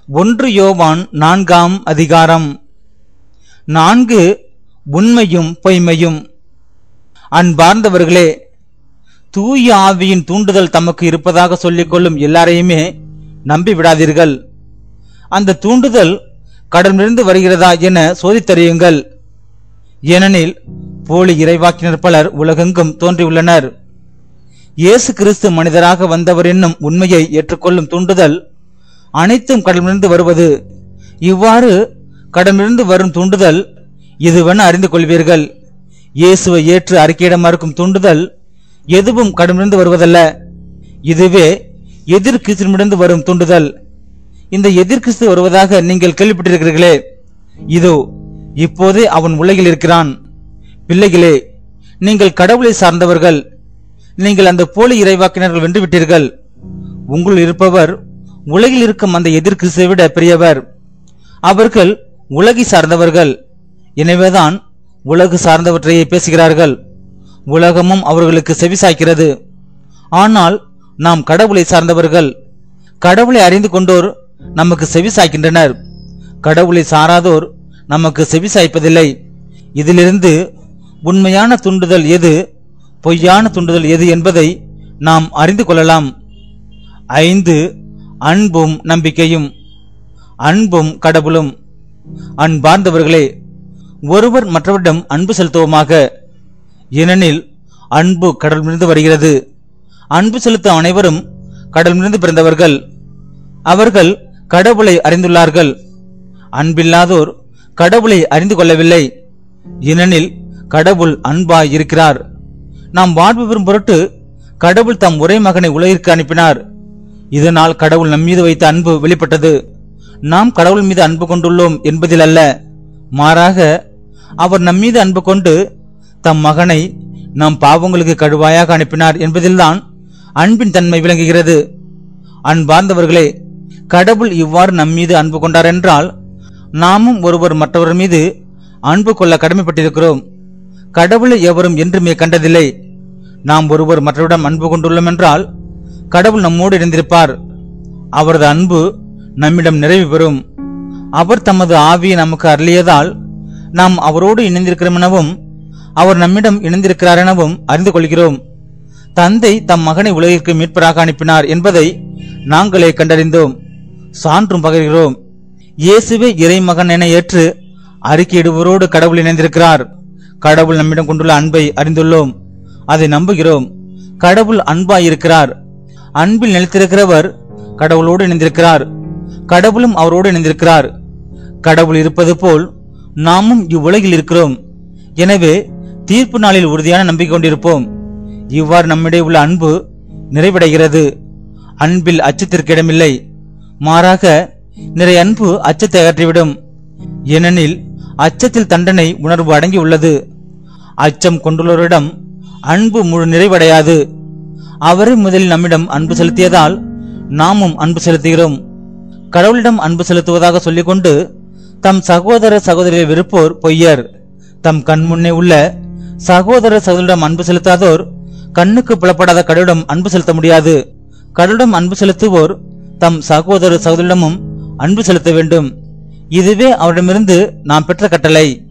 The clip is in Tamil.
ஒன்று யோவான் நான்காம் அதிகாரம் நான்கு உண்மையும் பொய்மையும் அன்பார்ந்தவர்களே தூய ஆவியின் தூண்டுதல் தமக்கு இருப்பதாக சொல்லிக் கொள்ளும் எல்லாரையுமே நம்பி விடாதீர்கள் அந்த தூண்டுதல் கடலிலிருந்து வருகிறதா என சோதித்தறியுங்கள் ஏனெனில் போலி இறைவாக்கினர் பலர் உலகெங்கும் தோன்றியுள்ளனர் இயேசு கிறிஸ்து மனிதராக வந்தவர் என்னும் உண்மையை ஏற்றுக்கொள்ளும் தூண்டுதல் அனைத்தும் கடலிலிருந்து வருவது இவ்வாறு கடலிலிருந்து வரும் தூண்டுதல் இதுவென அறிந்து கொள்வீர்கள் இயேசுவை ஏற்று அறிக்கையிட மறுக்கும் தூண்டுதல் எதுவும் கடலிலிருந்து வருவதல்ல இதுவே எதிர் கிறிஸ்துவிடமிருந்து வரும் தூண்டுதல் இந்த எதிர் கிறிஸ்து வருவதாக நீங்கள் கேள்விப்பட்டிருக்கிறீர்களே இதோ இப்போதே அவன் உலகில் இருக்கிறான் பிள்ளைகளே நீங்கள் கடவுளை சார்ந்தவர்கள் நீங்கள் அந்த போலி இறைவாக்கினர்கள் வென்று விட்டீர்கள் உங்களுள் இருப்பவர் உலகில் இருக்கும் அந்த எதிர் கிறிஸ்துவை விட பெரியவர் அவர்கள் உலகை சார்ந்தவர்கள் எனவேதான் உலகு சார்ந்தவற்றையே பேசுகிறார்கள் உலகமும் அவர்களுக்கு செவிசாய்க்கிறது ஆனால் நாம் கடவுளை சார்ந்தவர்கள் கடவுளை அறிந்து கொண்டோர் நமக்கு செவிசாய்க்கின்றனர் கடவுளை சாராதோர் நமக்கு செவிசாய்ப்பதில்லை இதிலிருந்து உண்மையான துண்டுதல் எது பொய்யான துண்டுதல் எது என்பதை நாம் அறிந்து கொள்ளலாம் ஐந்து அன்பும் நம்பிக்கையும் அன்பும் கடவுளும் அன்பார்ந்தவர்களே ஒருவர் மற்றவரிடம் அன்பு செலுத்துவோமாக ஏனெனில் அன்பு கடலிலிருந்து வருகிறது அன்பு செலுத்தும் அனைவரும் கடலிலிருந்து பிறந்தவர்கள் அவர்கள் கடவுளை அறிந்துள்ளார்கள் அன்பில்லாதோர் கடவுளை அறிந்து கொள்ளவில்லை ஏனெனில் கடவுள் அன்பாய் இருக்கிறார் நாம் வாழ்வு பெறும் பொருட்டு கடவுள் தம் ஒரே மகனை உலகிற்கு அனுப்பினார் இதனால் கடவுள் நம் மீது வைத்த அன்பு வெளிப்பட்டது நாம் கடவுள் மீது அன்பு கொண்டுள்ளோம் என்பதில் அல்ல மாறாக அவர் நம் மீது அன்பு கொண்டு தம் மகனை நம் பாவங்களுக்கு கழுவாயாக அனுப்பினார் என்பதில்தான் அன்பின் தன்மை விளங்குகிறது அன்பார்ந்தவர்களே கடவுள் இவ்வாறு நம் மீது அன்பு கொண்டார் என்றால் நாமும் ஒருவர் மற்றவர் மீது அன்பு கொள்ள கடமைப்பட்டிருக்கிறோம் கடவுளை எவரும் என்றுமே கண்டதில்லை நாம் ஒருவர் மற்றவரிடம் அன்பு கொண்டுள்ளோம் என்றால் கடவுள் நம்மோடு இருந்திருப்பார் அவரது அன்பு நம்மிடம் நிறைவு பெறும் அவர் தமது ஆவியை நமக்கு அருளியதால் நாம் அவரோடு இணைந்திருக்கிறோம் எனவும் அவர் நம்மிடம் இணைந்திருக்கிறார் எனவும் அறிந்து கொள்கிறோம் தந்தை தம் மகனை உலகிற்கு மீட்பராக அனுப்பினார் என்பதை நாங்களே கண்டறிந்தோம் சான்றும் பகிர்கிறோம் இயேசுவே இறைமகன் என ஏற்று அறிக்கையிடுவோரோடு கடவுள் இணைந்திருக்கிறார் கடவுள் நம்மிடம் கொண்டுள்ள அன்பை அறிந்துள்ளோம் அதை நம்புகிறோம் கடவுள் அன்பாய் இருக்கிறார் அன்பில் நிலைத்திருக்கிறவர் கடவுளோடு இணைந்திருக்கிறார் கடவுளும் அவரோடு இணைந்திருக்கிறார் கடவுள் இருப்பது போல் நாமும் இவ்வுலகில் இருக்கிறோம் எனவே தீர்ப்பு நாளில் உறுதியான நம்பிக்கை கொண்டிருப்போம் இவ்வாறு நம்மிடையே உள்ள அன்பு நிறைவடைகிறது அன்பில் அச்சத்திற்கு இடமில்லை மாறாக நிறைய அன்பு அச்சத்தை அகற்றிவிடும் ஏனெனில் அச்சத்தில் தண்டனை உணர்வு அடங்கி உள்ளது அச்சம் கொண்டுள்ளவரிடம் அன்பு முழு நிறைவடையாது அவரே முதலில் நம்மிடம் அன்பு செலுத்தியதால் நாமும் அன்பு செலுத்துகிறோம் கடவுளிடம் அன்பு செலுத்துவதாக சொல்லிக்கொண்டு தம் சகோதர சகோதரியை வெறுப்போர் பொய்யர் தம் கண் முன்னே உள்ள சகோதர சகோதரிடம் அன்பு செலுத்தாதோர் கண்ணுக்கு புலப்படாத கடவுளிடம் அன்பு செலுத்த முடியாது கடவுளிடம் அன்பு செலுத்துவோர் தம் சகோதர சகோதரிடமும் அன்பு செலுத்த வேண்டும் இதுவே அவரிடமிருந்து நாம் பெற்ற கட்டளை